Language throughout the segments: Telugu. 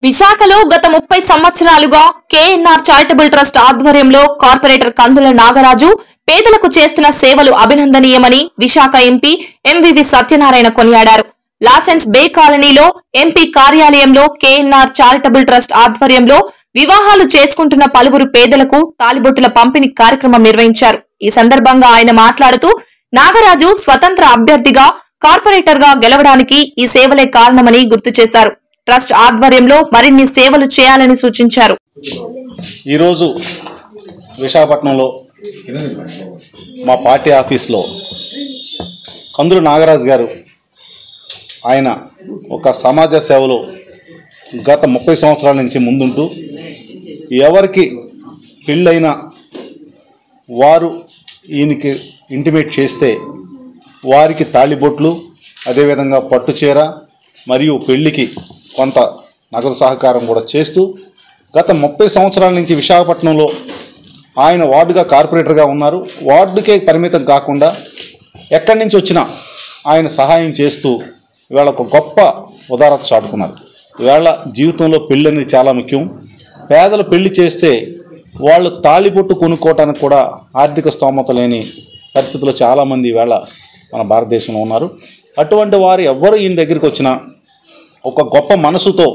విశాఖలో గత ముప్పై సంవత్సరాలుగా కేఎన్ఆర్ చారిటబుల్ ట్రస్ట్ ఆధ్వర్యంలో కార్పొరేటర్ కందుల నాగరాజు పేదలకు చేస్తున్న సేవలు అభినందనీయమని విశాఖ ఎంపీ ఎంవివి సత్యనారాయణ కొనియాడారు లాసెన్స్ బే కాలనీలో ఎంపీ కార్యాలయంలో కేఎన్ఆర్ చారిటబుల్ ట్రస్ట్ ఆధ్వర్యంలో వివాహాలు చేసుకుంటున్న పలువురు పేదలకు తాలిబొట్టుల పంపిణీ కార్యక్రమం నిర్వహించారు ఈ సందర్భంగా ఆయన మాట్లాడుతూ నాగరాజు స్వతంత్ర అభ్యర్థిగా కార్పొరేటర్ గా గెలవడానికి ఈ సేవలే కారణమని గుర్తు చేశారు ట్రస్ట్ ఆధ్వర్యంలో మరిన్ని సేవలు చేయాలని సూచించారు ఈరోజు విశాఖపట్నంలో మా పార్టీ ఆఫీస్లో కందులు నాగరాజు గారు ఆయన ఒక సమాజ సేవలో గత ముప్పై సంవత్సరాల నుంచి ముందుంటూ ఎవరికి పెళ్ళైనా వారు ఈయనకి ఇంటిమేట్ చేస్తే వారికి తాళిబొట్లు అదేవిధంగా పట్టుచీర మరియు పెళ్లికి కొంత నగదు సహకారం కూడా చేస్తూ గత ముప్పై సంవత్సరాల నుంచి విశాఖపట్నంలో ఆయన వార్డుగా కార్పొరేటర్గా ఉన్నారు వార్డుకే పరిమితం కాకుండా ఎక్కడి నుంచి వచ్చినా ఆయన సహాయం చేస్తూ ఇవాళ ఒక గొప్ప ఉదారత చాటుకున్నారు ఇవాళ జీవితంలో పెళ్ళి అనేది చాలా ముఖ్యం పేదలు పెళ్లి చేస్తే వాళ్ళు తాళిబొట్టు కొనుక్కోవటానికి కూడా ఆర్థిక స్తోమత లేని పరిస్థితుల్లో చాలామంది ఈవేళ మన భారతదేశంలో ఉన్నారు అటువంటి వారు ఎవ్వరు ఈయన దగ్గరికి వచ్చినా ఒక గొప్ప మనసుతో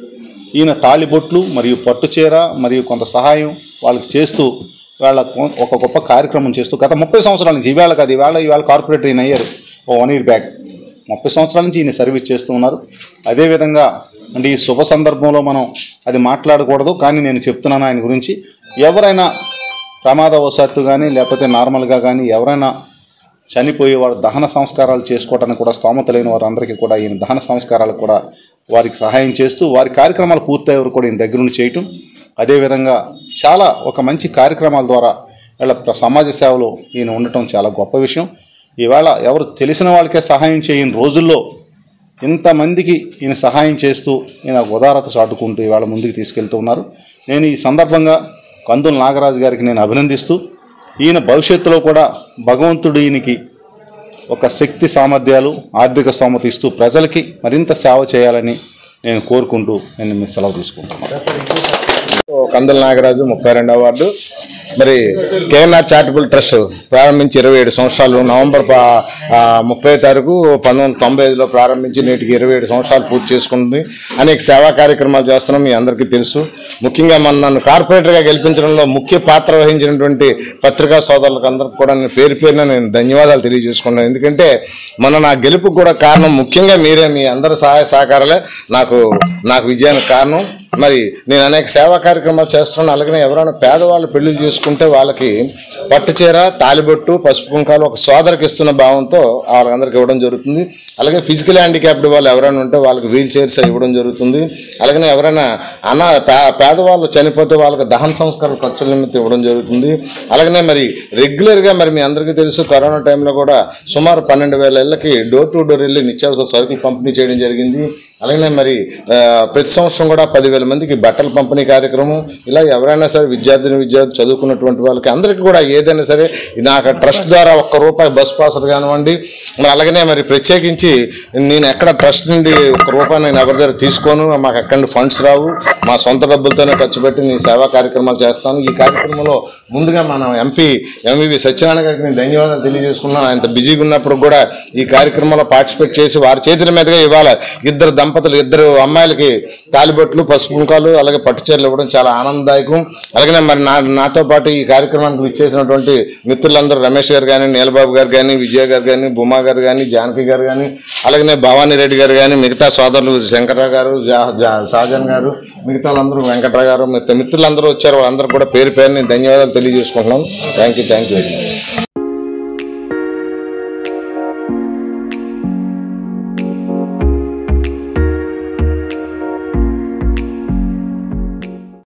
ఈయన తాళిబొట్లు మరియు పట్టుచీర మరియు కొంత సహాయం వాళ్ళకి చేస్తూ వాళ్ళ ఒక గొప్ప కార్యక్రమం చేస్తూ గత ముప్పై సంవత్సరాల నుంచి ఈవేళ కాదు ఈవేళ ఈవేళ కార్పొరేటర్ ఈయన అయ్యారు ఓ వన్ ఇయర్ బ్యాక్ ముప్పై సంవత్సరాల నుంచి ఈయన సర్వీస్ చేస్తూ ఉన్నారు అదేవిధంగా అంటే ఈ శుభ సందర్భంలో మనం అది మాట్లాడకూడదు కానీ నేను చెప్తున్నాను ఆయన గురించి ఎవరైనా ప్రమాదవశాత్తు కానీ లేకపోతే నార్మల్గా కానీ ఎవరైనా చనిపోయే వారు దహన సంస్కారాలు చేసుకోవడానికి కూడా స్తోమత లేని వారందరికీ కూడా ఈయన దహన సంస్కారాలకు కూడా వారికి సహాయం చేస్తూ వారి కార్యక్రమాలు పూర్తయ్యే వరకు కూడా ఈయన దగ్గర నుండి చేయటం అదేవిధంగా చాలా ఒక మంచి కార్యక్రమాల ద్వారా వీళ్ళ ప్ర- సమాజ సేవలో ఈయన ఉండటం చాలా గొప్ప విషయం ఈవేళ ఎవరు తెలిసిన వాళ్ళకే సహాయం చేయని రోజుల్లో ఇంతమందికి ఈయన సహాయం చేస్తూ ఈయన ఉదారత చాటుకుంటూ ఇవాళ ముందుకు తీసుకెళ్తూ ఉన్నారు నేను ఈ సందర్భంగా కందుల నాగరాజు గారికి నేను అభినందిస్తూ ఈయన భవిష్యత్తులో కూడా భగవంతుడు ఈయనకి ఒక శక్తి సామర్థ్యాలు ఆర్థిక స్తోమత ఇస్తూ ప్రజలకి మరింత సేవ చేయాలని నేను కోరుకుంటూ నేను మీ సెలవు తీసుకుంటున్నాను కందుల నాగరాజు ముప్పై రెండవ వార్డు మరి కేఎన్ఆర్ చారిటబుల్ ట్రస్ట్ ప్రారంభించి ఇరవై ఏడు సంవత్సరాలు నవంబర్ ప- ఆ, ముప్పై తారీఖు పంతొమ్మిది వందల తొంభై ఐదులో ప్రారంభించి నేటికి ఇరవై ఏడు సంవత్సరాలు పూర్తి చేసుకుంటుంది అనేక సేవా కార్యక్రమాలు చేస్తున్నాం మీ అందరికీ తెలుసు ముఖ్యంగా మన నన్ను కార్పొరేటర్గా గెలిపించడంలో ముఖ్య పాత్ర వహించినటువంటి పత్రికా సోదరులకు అందరికి కూడా నేను పేరు పేరున నేను ధన్యవాదాలు తెలియజేసుకున్నాను ఎందుకంటే మన నా గెలుపుకు కూడా కారణం ముఖ్యంగా మీరే మీ అందరి సహాయ సహకారాలే నాకు నాకు విజయానికి కారణం మరి నేను అనేక సేవా కార్యక్రమాలు చేస్తున్నాను అలాగే ఎవరైనా పేదవాళ్ళు పెళ్లి చేసుకుంటే వాళ్ళకి పట్టుచీర తాలిబొట్టు పసుపు కుంకాలు ఒక సోదరికి ఇస్తున్న భావంతో వాళ్ళందరికీ ఇవ్వడం జరుగుతుంది అలాగే ఫిజికల్ హ్యాండిక్యాప్డ్ వాళ్ళు ఎవరైనా ఉంటే వాళ్ళకి వీల్ చైర్స్ ఇవ్వడం జరుగుతుంది అలాగే ఎవరైనా అన్న పే- పేదవాళ్ళు చనిపోతే వాళ్ళకి దహన సంస్కార ఖర్చుల నిమిత్తం ఇవ్వడం జరుగుతుంది అలాగనే మరి రెగ్యులర్గా మరి మీ అందరికీ తెలుసు కరోనా టైంలో కూడా సుమారు పన్నెండు వేల ఇళ్ళకి డోర్ టు డోర్ వెళ్ళి నిత్యావసర సరుకులు పంపిణీ చేయడం జరిగింది అలాగే మరి ఆ, ప్రతి సంవత్సరం కూడా పదివేల మందికి బట్టల పంపిణీ కార్యక్రమం ఇలా ఎవరైనా సరే విద్యార్థిని విద్యార్థి చదువుకున్నటువంటి వాళ్ళకి అందరికీ కూడా ఏదైనా సరే నాకు ట్రస్ట్ ద్వారా ఒక్క రూపాయి బస్ పాసులు కానివ్వండి మరి అలాగనే మరి ప్రత్యేకించి నేను ఎక్కడ ట్రస్ట్ నుండి ఒక్క రూపాయి నేను ఎవరి దగ్గర తీసుకోను మాకు ఎక్కడ నుండి ఫండ్స్ రావు మా సొంత డబ్బులతోనే ఖర్చు పెట్టి నేను సేవా కార్యక్రమాలు చేస్తాను ఈ కార్యక్రమంలో ముందుగా మనం ఎంపీ ఎంవివి సత్యనారాయణ గారికి నేను ధన్యవాదాలు తెలియజేసుకున్నాను ఆయన బిజీగా ఉన్నప్పుడు కూడా ఈ కార్యక్రమంలో పార్టిసిపేట్ చేసి వారి చేతుల మీదుగా ఇవాళ ఇద్దరు దంపతులు ఇద్దరు అమ్మాయిలకి తాలిబొట్లు పసుపు కుంకాలు అలాగే పట్టుచీరలు ఇవ్వడం చాలా ఆనందదాయకం అలాగే మరి నా నాతో పాటు ఈ కార్యక్రమానికి విచ్చేసినటువంటి మిత్రులందరూ రమేష్ గారు కానీ నీలబాబు గారు కానీ విజయ గారు కానీ బుమా గారు కానీ జానకి గారు కానీ అలాగనే భవానీ రెడ్డి గారు కానీ మిగతా సోదరులు శంకర్రావు గారు జా- జా- షాజాన్ గారు మిగతా వాళ్ళందరూ వెంకట్రావు గారు మిగతా మిత్రులందరూ వచ్చారు వాళ్ళందరూ కూడా పేరు పేరుని ధన్యవాదాలు తెలియజేసుకుంటున్నాం థ్యాంక్ యూ థ్యాంక్ యూ